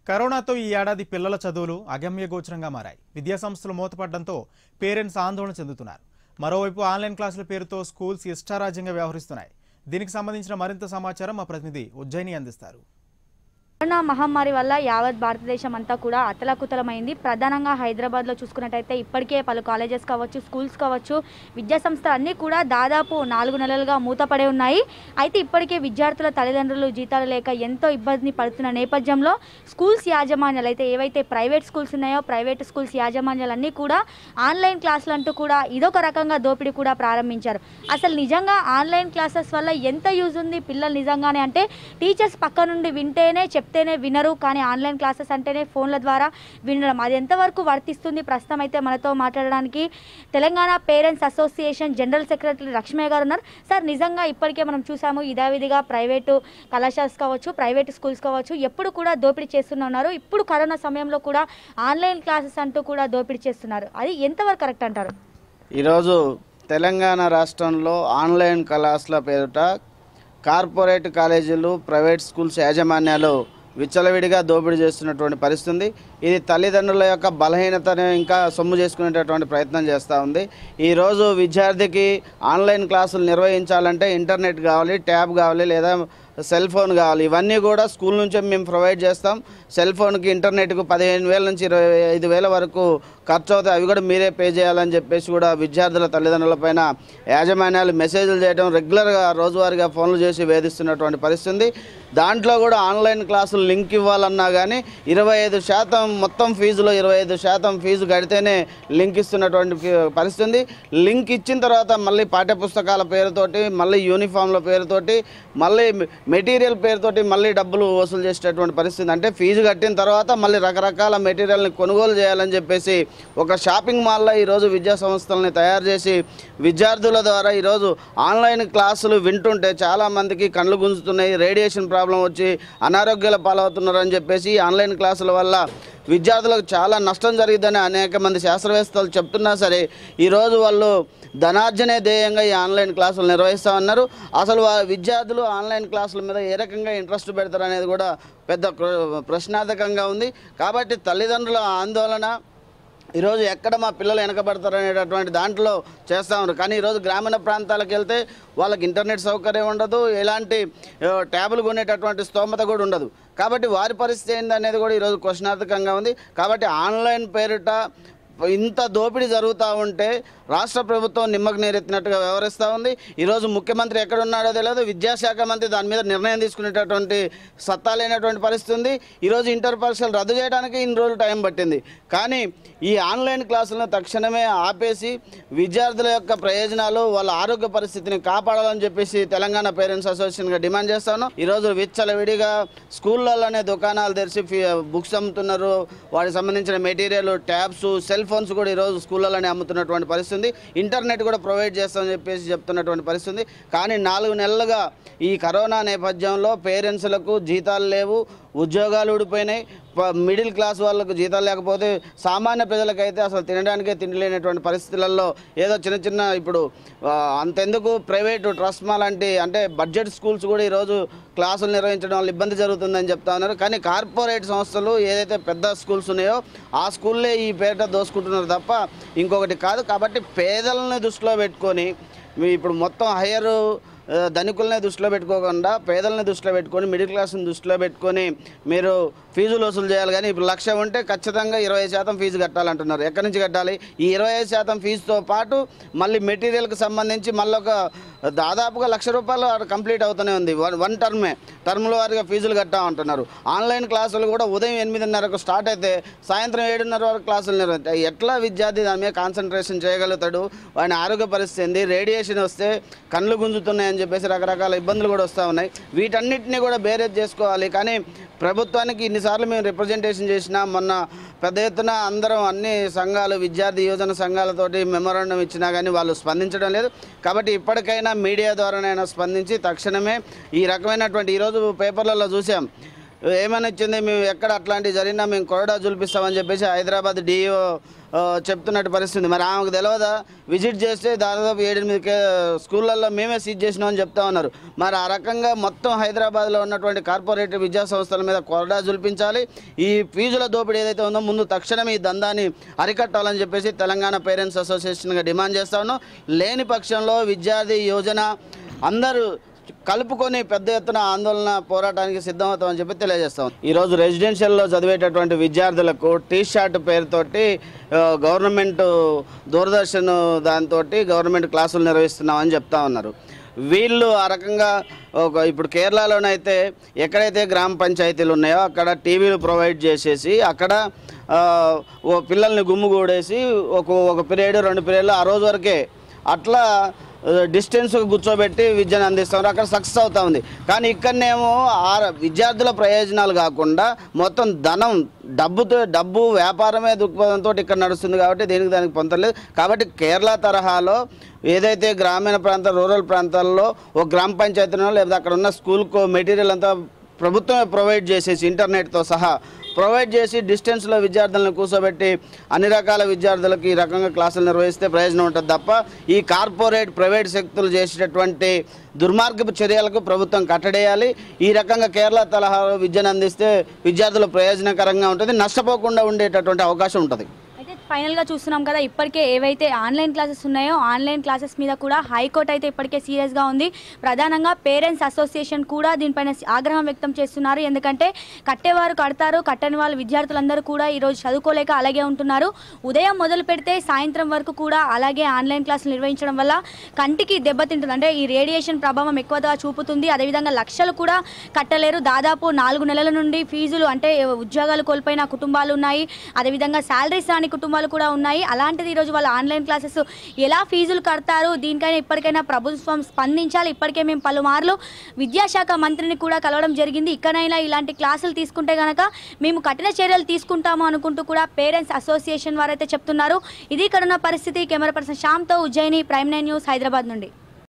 కరోనాతో ఈ ఏడాది పిల్లల చదువులు అగమ్య గోచరంగా మారాయి విద్యాసంస్థలు మూతపడడంతో పేరెంట్స్ ఆందోళన చెందుతున్నారు మరోవైపు ఆన్లైన్ క్లాసుల పేరుతో స్కూల్స్ ఇష్టారాజ్యంగా వ్యవహరిస్తున్నాయి దీనికి సంబంధించిన మరింత సమాచారం మా ప్రతినిధి ఉజ్జయిని అందిస్తారు కరోనా మహమ్మారి వల్ల యావత్ భారతదేశం అంతా కూడా అతలాకుతలమైంది ప్రధానంగా హైదరాబాద్లో చూసుకున్నట్టయితే ఇప్పటికే పలు కాలేజెస్ కావచ్చు స్కూల్స్ కావచ్చు విద్యా సంస్థలు అన్నీ కూడా దాదాపు నాలుగు నెలలుగా మూతపడే ఉన్నాయి అయితే ఇప్పటికే విద్యార్థుల తల్లిదండ్రులు జీతాలు లేక ఎంతో ఇబ్బంది పడుతున్న నేపథ్యంలో స్కూల్స్ యాజమాన్యాలు అయితే ఏవైతే ప్రైవేట్ స్కూల్స్ ఉన్నాయో ప్రైవేట్ స్కూల్స్ యాజమాన్యాలన్నీ కూడా ఆన్లైన్ క్లాసులు అంటూ కూడా ఇదొక రకంగా దోపిడీ కూడా ప్రారంభించారు అసలు నిజంగా ఆన్లైన్ క్లాసెస్ వల్ల ఎంత యూజ్ ఉంది పిల్లలు నిజంగానే అంటే టీచర్స్ పక్క నుండి వింటేనే చెప్తేనే వినరు కానీ ఆన్లైన్ క్లాసెస్ అంటేనే ఫోన్ల ద్వారా వినడం అది ఎంతవరకు వర్తిస్తుంది ప్రస్తుతం అయితే మనతో మాట్లాడడానికి Telangana parents association general secretary Lakshmaiah గారు ఉన్నారు సార్ నిజంగా ఇప్పటికే మనం చూసాము ఇదావిధిగా ప్రైవేటు కళాశాలస్ కావచ్చు ప్రైవేట్ స్కూల్స్ కావచ్చు ఎప్పుడు కూడా దోపిడీ చేస్తూనే ఉన్నారు ఇప్పుడు కరోనా సమయంలో కూడా ఆన్లైన్ క్లాసెస్ అంటూ కూడా దోపిడీ చేస్తున్నారు అది ఎంతవరకు కరెక్ట్ అంటారు ఈరోజు తెలంగాణ రాష్ట్రంలో ఆన్లైన్ క్లాసుల పేరుట కార్పొరేట్ కాలేజీలు ప్రైవేట్ స్కూల్స్ యాజమాన్యాలు విచ్చలవిడిగా దోపిడీ చేస్తున్నటువంటి పరిస్థితి ఉంది ఇది తల్లిదండ్రుల యొక్క బలహీనతను ఇంకా సొమ్ము చేసుకునేటటువంటి ప్రయత్నం చేస్తూ ఉంది ఈరోజు విద్యార్థికి ఆన్లైన్ క్లాసులు నిర్వహించాలంటే ఇంటర్నెట్ కావాలి ట్యాబ్ కావాలి లేదా సెల్ ఫోన్ కావాలి ఇవన్నీ కూడా స్కూల్ నుంచే మేము ప్రొవైడ్ చేస్తాం సెల్ ఫోన్కి ఇంటర్నెట్కు పదిహేను వేల నుంచి ఇరవై ఐదు వేల వరకు ఖర్చు అవుతాయి అవి కూడా మీరే పే చేయాలని చెప్పేసి కూడా విద్యార్థుల తల్లిదండ్రులపైన యాజమాన్యాలు మెసేజ్లు చేయడం రెగ్యులర్గా రోజువారీగా ఫోన్లు చేసి వేధిస్తున్నటువంటి పరిస్థితి ఉంది దాంట్లో కూడా ఆన్లైన్ క్లాసులు లింక్ ఇవ్వాలన్నా కానీ ఇరవై ఐదు శాతం మొత్తం ఫీజులో ఇరవై ఐదు శాతం ఫీజు కడితేనే లింక్ ఇస్తున్నటువంటి ఫీ- పరిస్థితి ఉంది లింక్ ఇచ్చిన తర్వాత మళ్ళీ పాఠ్యపుస్తకాల పేరుతోటి మళ్ళీ యూనిఫామ్ల పేరుతోటి మళ్ళీ మెటీరియల్ పేరుతోటి మళ్ళీ డబ్బులు వసూలు చేసేటటువంటి పరిస్థితి అంటే ఫీజు కట్టిన తర్వాత మళ్ళీ రకరకాల మెటీరియల్ని కొనుగోలు చేయాలని చెప్పేసి ఒక షాపింగ్ మాల్లో ఈరోజు విద్యా సంస్థలని తయారు చేసి విద్యార్థుల ద్వారా ఈరోజు ఆన్లైన్ క్లాసులు వింటుంటే చాలామందికి కళ్ళు గుంజుతున్నాయి రేడియేషన్ ప్రాబ్లం వచ్చి అనారోగ్యాల పాలవుతున్నారని చెప్పేసి ఈ ఆన్లైన్ క్లాసుల వల్ల విద్యార్థులకు చాలా నష్టం జరిగిందని అనేక మంది శాస్త్రవేత్తలు చెప్తున్నా సరే ఈరోజు వాళ్ళు ధనార్జనే ధ్యేయంగా ఈ ఆన్లైన్ క్లాసులు నిర్వహిస్తూ ఉన్నారు అసలు వా- విద్యార్థులు ఆన్లైన్ క్లాసుల మీద ఏ రకంగా ఇంట్రెస్ట్ పెడతారు అనేది కూడా పెద్ద ప్ర- ప్రశ్నార్థకంగా ఉంది కాబట్టి తల్లిదండ్రుల ఆందోళన ఈరోజు ఎక్కడ మా పిల్లలు వెనకబడతారు అనేటటువంటి దాంట్లో చేస్తూ ఉన్నారు కానీ ఈరోజు గ్రామీణ ప్రాంతాలకు వెళ్తే వాళ్ళకి ఇంటర్నెట్ సౌకర్యం ఉండదు ఎలాంటి ఆ, ట్యాబులు కొనేటటువంటి స్తోమత కూడా ఉండదు కాబట్టి వారి పరిస్థితి ఏందనేది కూడా ఈరోజు క్వశ్చనార్థకంగా ఉంది కాబట్టి ఆన్లైన్ పేరిట ఇంత దోపిడీ జరుగుతూ ఉంటే రాష్ట్ర ప్రభుత్వం నిమ్మకు నీరెత్తినట్టుగా వ్యవహరిస్తూ ఉంది ఈరోజు ముఖ్యమంత్రి ఎక్కడ ఉన్నాడో తెలియదు విద్యాశాఖ మంత్రి దాని మీద నిర్ణయం తీసుకునేటటువంటి సత్తా లేనటువంటి పరిస్థితి ఉంది ఈరోజు ఇంటర్ పరీక్షలు రద్దు చేయడానికి ఇన్ని రోజులు టైం పట్టింది కానీ ఈ ఆన్లైన్ క్లాసులను తక్షణమే ఆపేసి విద్యార్థుల యొక్క ప్రయోజనాలు వాళ్ళ ఆరోగ్య పరిస్థితిని కాపాడాలని చెప్పేసి తెలంగాణ పేరెంట్స్ అసోసియేషన్గా డిమాండ్ చేస్తాను ఈరోజు విచ్చలవిడిగా స్కూళ్ళలోనే దుకాణాలు తెరిచి ఫీ- బుక్స్ అమ్ముతున్నారు వాటికి సంబంధించిన మెటీరియల్ ట్యాబ్స్ సెల్ ఫోన్స్ కూడా ఈరోజు స్కూళ్ళలోనే అమ్ముతున్నటువంటి పరిస్థితి ఉంది ఇంటర్నెట్ కూడా ప్రొవైడ్ చేస్తామని చెప్పేసి చెప్తున్నటువంటి పరిస్థితి ఉంది కానీ నాలుగు నెలలుగా ఈ కరోనా నేపథ్యంలో పేరెంట్స్లకు జీతాలు లేవు ఉద్యోగాలు ఊడిపోయినాయి ప- మిడిల్ క్లాస్ వాళ్ళకు జీతాలు లేకపోతే సామాన్య ప్రజలకైతే అసలు తినడానికే తిండి లేనటువంటి పరిస్థితులలో ఏదో చిన్న చిన్న ఇప్పుడు ఆ, అంతెందుకు ప్రైవేటు ట్రస్మా లాంటి అంటే బడ్జెట్ స్కూల్స్ కూడా ఈరోజు క్లాసులు నిర్వహించడం వల్ల ఇబ్బంది జరుగుతుందని చెప్తా ఉన్నారు కానీ కార్పొరేట్ సంస్థలు ఏదైతే పెద్ద స్కూల్స్ ఉన్నాయో ఆ స్కూల్లే ఈ పేరిట దోసుకుంటున్నారు తప్ప ఇంకొకటి కాదు కాబట్టి పేదలని దృష్టిలో పెట్టుకొని మీ ఇప్పుడు మొత్తం హయ్యర్ ఆ, ధనికులనే దృష్టిలో పెట్టుకోకుండా పేదలని దృష్టిలో పెట్టుకొని మిడిల్ క్లాస్ని దృష్టిలో పెట్టుకొని మీరు ఫీజులు వసూలు చేయాలి కానీ ఇప్పుడు లక్ష ఉంటే ఖచ్చితంగా ఇరవై శాతం ఫీజు కట్టాలంటున్నారు ఎక్కడి నుంచి కట్టాలి ఈ ఇరవై ఐదు శాతం ఫీజుతో పాటు మళ్ళీ మెటీరియల్కి సంబంధించి మళ్ళీ ఒక దాదాపుగా లక్ష రూపాయలు అక్కడ కంప్లీట్ అవుతూనే ఉంది వన్ వన్ టర్మే టర్ముల వారిగా ఫీజులు కట్టామంటున్నారు ఆన్లైన్ క్లాసులు కూడా ఉదయం ఎనిమిదిన్నరకు స్టార్ట్ అయితే సాయంత్రం ఏడున్నర వరకు క్లాసులు నిర్వహిస్తాయి ఎట్లా విద్యార్థి దాని మీద కాన్సన్ట్రేషన్ చేయగలుగుతాడు వాని ఆరోగ్య పరిస్థితి ఏంది రేడియేషన్ వస్తే కళ్ళు గుంజుతున్నాయని చెప్పేసి రకరకాల ఇబ్బందులు కూడా వస్తూ ఉన్నాయి వీటన్నిటిని కూడా బేరేజ్ చేసుకోవాలి కానీ ప్రభుత్వానికి ఇన్నిసార్లు మేము రిప్రజెంటేషన్ చేసినా మొన్న పెద్ద ఎత్తున అందరం అన్ని సంఘాలు విద్యార్థి యువజన సంఘాలతోటి మెమోరాండం ఇచ్చినా కానీ వాళ్ళు స్పందించడం లేదు కాబట్టి ఇప్పటికైనా మీడియా ద్వారానైనా స్పందించి తక్షణమే ఈ రకమైనటువంటి ఈరోజు పేపర్లలో చూసాం ఏమని ఇచ్చింది మేము ఎక్కడ అట్లాంటివి జరిగినా మేము కొరడా చూపిస్తామని చెప్పేసి హైదరాబాద్ డిఈఓ చెప్తున్నట్టు పరిస్థితి మరి ఆమెకు తెలియదా విజిట్ చేస్తే దాదాపు ఏడెనిమిది కే స్కూళ్ళల్లో మేమే సీజ్ చేసినామని చెప్తా ఉన్నారు మరి ఆ రకంగా మొత్తం హైదరాబాద్లో ఉన్నటువంటి కార్పొరేట్ విద్యా సంస్థల మీద కొరడా చూపించాలి ఈ ఫీజుల దోపిడీ ఏదైతే ఉందో ముందు తక్షణమే ఈ దందాన్ని అరికట్టాలని చెప్పేసి తెలంగాణ పేరెంట్స్ అసోసియేషన్గా డిమాండ్ చేస్తా ఉన్నాం లేని పక్షంలో విద్యార్థి యోజన అందరూ కలుపుకొని పెద్ద ఎత్తున ఆందోళన పోరాటానికి సిద్ధమవుతామని చెప్పి తెలియజేస్తాం ఈరోజు రెసిడెన్షియల్లో చదివేటటువంటి విద్యార్థులకు టీ షర్ట్ పేరుతోటి ఆ, గవర్నమెంట్ దూరదర్శన్ దాంతో గవర్నమెంట్ క్లాసులు నిర్వహిస్తున్నామని చెప్తా ఉన్నారు వీళ్ళు ఆ రకంగా ఒక ఇప్పుడు కేరళలోనైతే ఎక్కడైతే గ్రామ పంచాయతీలు ఉన్నాయో అక్కడ టీవీలు ప్రొవైడ్ చేసేసి అక్కడ ఆ, ఓ పిల్లల్ని గుమ్ముగూడేసి ఒక ఒక పీరియడ్ రెండు పీరియడ్లు ఆ రోజు వరకే అట్లా డిస్టెన్స్ కూర్చోబెట్టి విద్యను అందిస్తారు అక్కడ సక్సెస్ అవుతా ఉంది కానీ ఇక్కడనేమో ఆ విద్యార్థుల ప్రయోజనాలు కాకుండా మొత్తం ధనం డబ్బుతో డబ్బు వ్యాపారమే దృక్పథంతో ఇక్కడ నడుస్తుంది కాబట్టి దీనికి దానికి పొందలేదు కాబట్టి కేరళ తరహాలో ఏదైతే గ్రామీణ ప్రాంత రూరల్ ప్రాంతాల్లో ఒక గ్రామ పంచాయతీనో లేదా అక్కడ ఉన్న స్కూల్కో మెటీరియల్ అంతా ప్రభుత్వమే ప్రొవైడ్ చేసేసి ఇంటర్నెట్తో సహా ప్రొవైడ్ చేసి డిస్టెన్స్లో విద్యార్థులను కూర్చోబెట్టి అన్ని రకాల విద్యార్థులకు ఈ రకంగా క్లాసులు నిర్వహిస్తే ప్రయోజనం ఉంటుంది తప్ప ఈ కార్పొరేట్ ప్రైవేట్ శక్తులు చేసేటటువంటి దుర్మార్గపు చర్యలకు ప్రభుత్వం కట్టడేయాలి ఈ రకంగా కేరళ తరహాలో విద్యను అందిస్తే విద్యార్థులు ప్రయోజనకరంగా ఉంటుంది నష్టపోకుండా ఉండేటటువంటి అవకాశం ఉంటుంది అయితే ఫైనల్గా చూస్తున్నాం కదా ఇప్పటికే ఏవైతే ఆన్లైన్ క్లాసెస్ ఉన్నాయో ఆన్లైన్ క్లాసెస్ మీద కూడా హైకోర్టు అయితే ఇప్పటికే సీరియస్గా ఉంది ప్రధానంగా పేరెంట్స్ అసోసియేషన్ కూడా దీనిపైన ఆగ్రహం వ్యక్తం చేస్తున్నారు ఎందుకంటే కట్టేవారు కడతారు కట్టని వాళ్ళు విద్యార్థులందరూ కూడా ఈరోజు చదువుకోలేక అలాగే ఉంటున్నారు ఉదయం మొదలు పెడితే సాయంత్రం వరకు కూడా అలాగే ఆన్లైన్ క్లాసులు నిర్వహించడం వల్ల కంటికి దెబ్బతింటుంది అంటే ఈ రేడియేషన్ ప్రభావం ఎక్కువగా చూపుతుంది అదేవిధంగా లక్షలు కూడా కట్టలేరు దాదాపు నాలుగు నెలల నుండి ఫీజులు అంటే ఉద్యోగాలు కోల్పోయిన కుటుంబాలు ఉన్నాయి అదేవిధంగా శాలరీస్ రాని కుటుంబాలు కూడా ఉన్నాయి అలాంటిది ఈరోజు వాళ్ళ ఆన్లైన్ క్లాసెస్ ఎలా ఫీజులు కడతారు దీనికైనా ఇప్పటికైనా ప్రభుత్వం స్పందించాలి ఇప్పటికే మేము పలుమార్లు విద్యాశాఖ మంత్రిని కూడా కలవడం జరిగింది ఇక్కడైనా ఇలాంటి క్లాసులు తీసుకుంటే గనక మేము కఠిన చర్యలు తీసుకుంటాము అనుకుంటూ కూడా పేరెంట్స్ అసోసియేషన్ వారైతే చెప్తున్నారు ఇది ఇక్కడ ఉన్న పరిస్థితి కెమెరా పర్సన్ శ్యామ్తో Ujjaini prime nine news Hyderabad నుండి